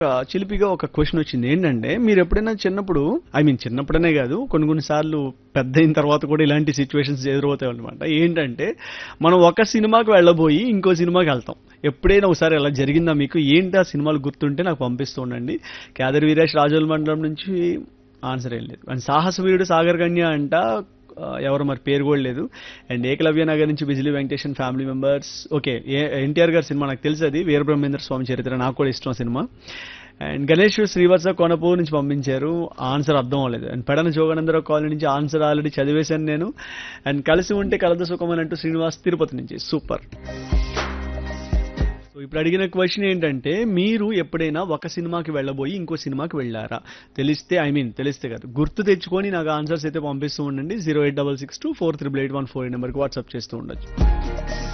ఒక చిలిపిగా ఒక క్వశ్చన్ వచ్చింది ఏంటంటే మీరు ఎప్పుడైనా చిన్నప్పుడు ఐ మీన్ చిన్నప్పుడనే కాదు కొన్ని కొన్ని సార్లు పెద్ద అయిన తర్వాత కూడా ఇలాంటి సిచ్యువేషన్స్ ఎదురవుతాయి అనమాట ఏంటంటే మనం ఒక సినిమాకి వెళ్ళబోయి ఇంకో సినిమాకి వెళ్తాం ఎప్పుడైనా ఒకసారి అలా జరిగిందా మీకు ఏంటి ఆ సినిమాలు గుర్తుంటే నాకు పంపిస్తూ ఉండండి కేదర్ వీరేష్ రాజోల్ మండలం నుంచి ఆన్సర్ ఏం లేదు అండ్ సాహస వీరుడు సాగర్ కన్య అంట ఆ, ఎవరు మరి పేరు కూడా లేదు అండ్ ఏకలవ్య నగర్ నుంచి Bijili Venkateshan family members okay NTR గారి సినిమా నాకు తెలుసు అది వీరబ్రహ్మేంద్ర స్వామి చరిత్ర నాకు కూడా ఇష్టం సినిమా అండ్ గణేష్ శ్రీవత్స కొనపూర్ నుంచి పంపించారు ఆన్సర్ అర్థం అవ్వలేదు అండ్ పెడన జోగనందరావు కాలనీ నుంచి ఆన్సర్ ఆల్రెడీ చదివేశాను నేను అండ్ కలిసి ఉంటే కలద సుఖం అని అంటూ శ్రీనివాస్ తిరుపతి నుంచి సూపర్ సో ఇప్పుడు అడిగిన క్వశ్చన్ ఏంటంటే మీరు ఎప్పుడైనా ఒక సినిమాకి వెళ్ళబోయి ఇంకో సినిమాకి వెళ్ళారా తెలిస్తే ఐ మీన్ తెలిస్తే కాదు గుర్తు తెచ్చుకొని నాకు ఆన్సర్స్ అయితే పంపిస్తూ ఉండండి zero eight double six two four triple eight one four నెంబర్కి వాట్సాప్ చేస్తూ ఉండొచ్చు